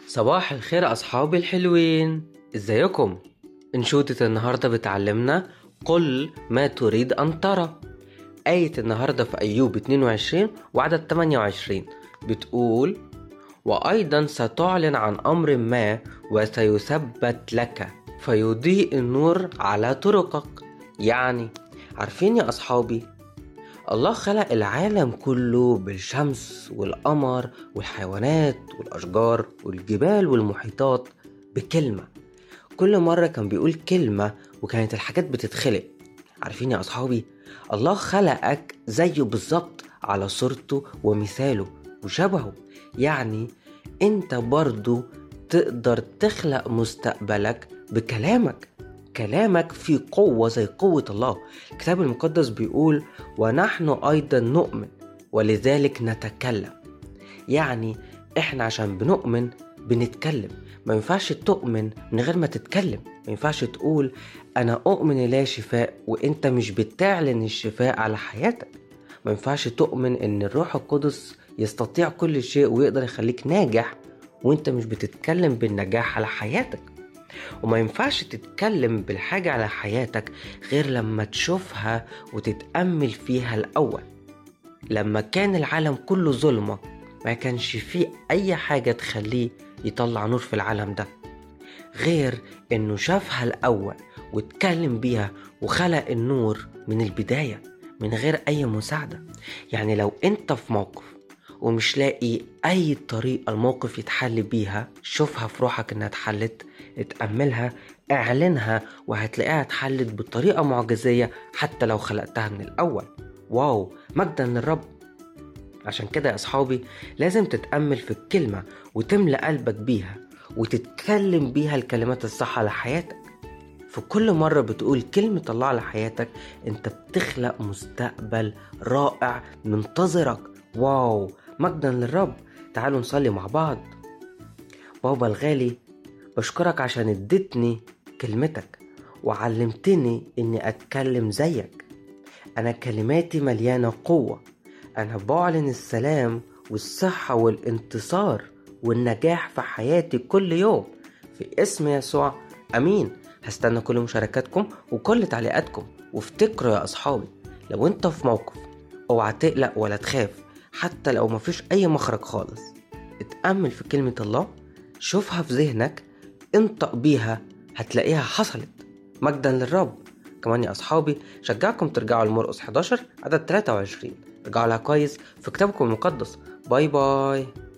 صباح الخير أصحابي الحلوين إزيكم؟ انشودة النهاردة بتعلمنا قل ما تريد أن ترى آية النهاردة في أيوب 22 وعدد 28 بتقول وأيضا ستعلن عن أمر ما وسيثبت لك فيضيء النور على طرقك يعني عارفين يا أصحابي الله خلق العالم كله بالشمس والقمر والحيوانات والأشجار والجبال والمحيطات بكلمة كل مرة كان بيقول كلمة وكانت الحاجات بتتخلق عارفين يا أصحابي الله خلقك زيه بالظبط على صورته ومثاله وشبهه يعني انت برضو تقدر تخلق مستقبلك بكلامك كلامك فيه قوة زي قوة الله الكتاب المقدس بيقول ونحن أيضا نؤمن ولذلك نتكلم يعني احنا عشان بنؤمن بنتكلم ما ينفعش تؤمن من غير ما تتكلم ما ينفعش تقول انا اؤمن لا شفاء وانت مش بتعلن الشفاء على حياتك ما ينفعش تؤمن ان الروح القدس يستطيع كل شيء ويقدر يخليك ناجح وانت مش بتتكلم بالنجاح على حياتك وما ينفعش تتكلم بالحاجة على حياتك غير لما تشوفها وتتأمل فيها الأول لما كان العالم كله ظلمة ما كانش فيه أي حاجة تخليه يطلع نور في العالم ده غير إنه شافها الأول واتكلم بيها وخلق النور من البداية من غير أي مساعدة يعني لو أنت في موقف ومش لاقي أي طريقة الموقف يتحل بيها شوفها في روحك إنها اتحلت اتأملها اعلنها وهتلاقيها اتحلت بطريقة معجزية حتى لو خلقتها من الأول واو مجدا للرب عشان كده يا أصحابي لازم تتأمل في الكلمة وتملى قلبك بيها وتتكلم بيها الكلمات الصح على حياتك في كل مرة بتقول كلمة الله على حياتك انت بتخلق مستقبل رائع منتظرك واو مجدا للرب تعالوا نصلي مع بعض بابا الغالي بشكرك عشان اديتني كلمتك وعلمتني اني اتكلم زيك انا كلماتي مليانة قوة انا بعلن السلام والصحة والانتصار والنجاح في حياتي كل يوم في اسم يسوع امين هستنى كل مشاركاتكم وكل تعليقاتكم وافتكروا يا اصحابي لو انت في موقف اوعى تقلق ولا تخاف حتى لو مفيش اي مخرج خالص اتأمل في كلمة الله شوفها في ذهنك انطق بيها هتلاقيها حصلت مجدا للرب كمان يا اصحابي شجعكم ترجعوا لمرقس 11 عدد 23 ارجعوا لها كويس في كتابكم المقدس باي باي